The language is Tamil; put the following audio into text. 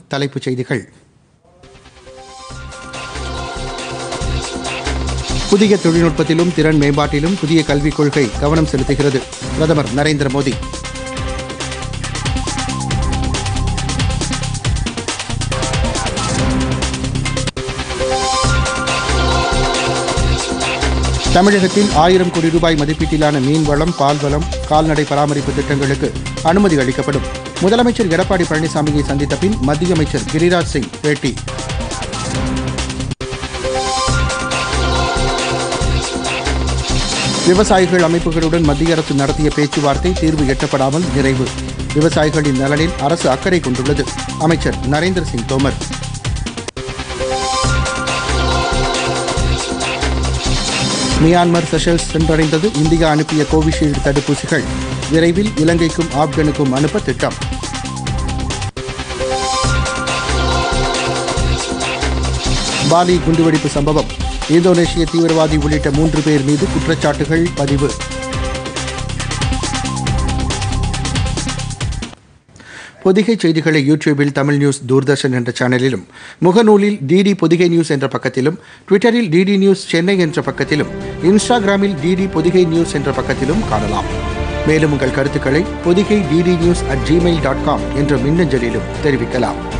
தலைப்புச் செய்திகள் புதிய தொழில்நுட்பத்திலும் திறன் மேம்பாட்டிலும் புதிய கல்விக் கொள்கை கவனம் செலுத்துகிறது பிரதமர் நரேந்திர மோடி தமிழகத்தில் ஆயிரம் கோடி ரூபாய் மதிப்பீட்டிலான மீன்வளம் பால்வளம் கால்நடை பராமரிப்பு திட்டங்களுக்கு அனுமதி அளிக்கப்படும் முதலமைச்சர் எடப்பாடி பழனிசாமியை சந்தித்த பின் மத்திய அமைச்சர் கிரிராஜ் சிங் பேட்டி விவசாயிகள் அமைப்புகளுடன் மத்திய அரசு நடத்திய பேச்சுவார்த்தை தீர்வு எட்டப்படாமல் நிறைவு விவசாயிகளின் நலனில் அரசு அக்கறை கொண்டுள்ளது அமைச்சர் நரேந்திர சிங் தோமர் மியான்மர் செஷல்ஸ் சென்றடைந்தது இந்தியா அனுப்பிய கோவிஷீல்டு தடுப்பூசிகள் விரைவில் இலங்கைக்கும் ஆப்கனுக்கும் அனுப்ப திட்டம் பாலி குண்டுவெடிப்பு சம்பவம் இந்தோனேஷிய தீவிரவாதி உள்ளிட்ட மூன்று பேர் மீது குற்றச்சாட்டுகள் பதிவு பொதிகை செய்திகளை யூடியூபில் தமிழ் நியூஸ் தூர்தர்ஷன் என்ற சேனலிலும் முகநூலில் டிடி பொதிகை நியூஸ் என்ற பக்கத்திலும் ட்விட்டரில் டிடி நியூஸ் சென்னை என்ற பக்கத்திலும் இன்ஸ்டாகிராமில் டிடி பொதிகை நியூஸ் என்ற பக்கத்திலும் காணலாம் மேலும் உங்கள் கருத்துக்களை Podhigai DD news at Gmail dot com என்ற மின்னஞ்சலிலும் தெரிவிக்கலாம்